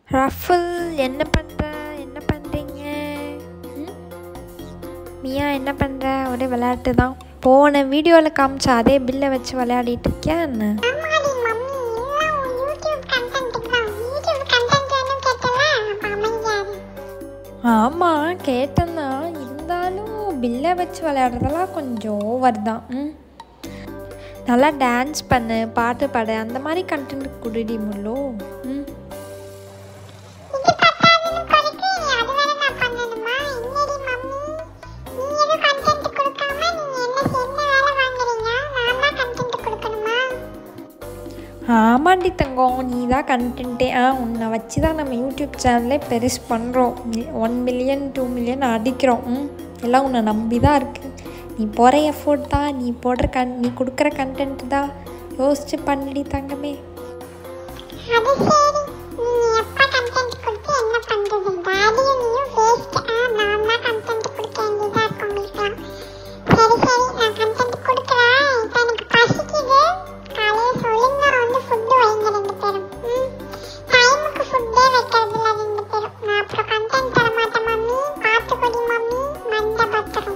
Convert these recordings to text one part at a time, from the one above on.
ரஃபுல் என்ன பண்ணுற என்ன பண்ணுறீங்க ம்? மியா என்ன பண்ணுற ஒரே விளையாட்டு தான் போன வீடியோவில் காமிச்ச அதே பில்லை வச்சு விளையாடிட்டு இருக்கியா என்ன ஆமாடி மம்மி எல்லாம் உன் யூடியூப் கண்டென்ட்டுக்கு தான் யூடியூப் கண்டென்ட் வேணும் கேட்டல அப்ப அமைதியாரு ஆமாம் கேட்டேன்தான் இருந்தாலும் பில்லை வச்சு விளையாடுறதெல்லாம் கொஞ்சம் ஓவர் தான் ம் நல்லா டான்ஸ் பண்ணு பாட்டு பாடு அந்த மாதிரி கண்டென்ட் குடுடி முள்ளோ ம் இது பத்தாதுன்னு குறைக்கு அது வேற நான் பண்ணணுமா என்னடி மம்மி நீ எதுவும் கண்டென்ட் கொடுக்காம நீங்க என்ன என்ன வேலை வாங்குறீங்க நான் தான் கண்டென்ட் கொடுக்கணுமா ஆமாண்டி தங்கம் நீ தான் கண்டென்ட்டே ஆ உன்னை வச்சு தான் நம்ம யூடியூப் சேனலே பெருசு பண்ணுறோம் ஒன் மில்லியன் டூ மில்லியன் அடிக்கிறோம் ம் எல்லாம் உன்னை நம்பி தான் இருக்குது நீ போகிற எஃபோர்ட் தான் நீ போடுற கன் நீ கொடுக்குற கண்டென்ட் தான் யோசிச்சு பண்ணிடி தங்கமே அது சரி நீங்க எப்ப கண்டென்ட் கொடுத்து என்ன பண்றது டாடியும் நீயும் வேஸ்ட் ஆ நான் தான் கண்டென்ட் கொடுக்க வேண்டியதா இருக்கு உங்களுக்குலாம் சரி சரி நான் கண்டென்ட் கொடுக்குறேன் இப்போ எனக்கு பசிக்குது காலையில சொல்லுங்க வந்து ஃபுட்டு வைங்க ரெண்டு பேரும் ம் டைமுக்கு ஃபுட்டே வைக்கிறது இல்லை ரெண்டு பேரும் நான் அப்புறம் கண்டென்ட் தர மாட்டேன் மம்மி பார்த்துக்கொடி மம்மி மண்டை பத்திரம்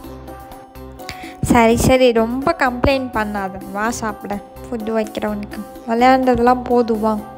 சரி சரி ரொம்ப கம்ப்ளைண்ட் பண்ணாத வா சாப்பிட ஃபுட்டு வைக்கிறவனுக்கு விளையாண்டதெல்லாம் போதும் வா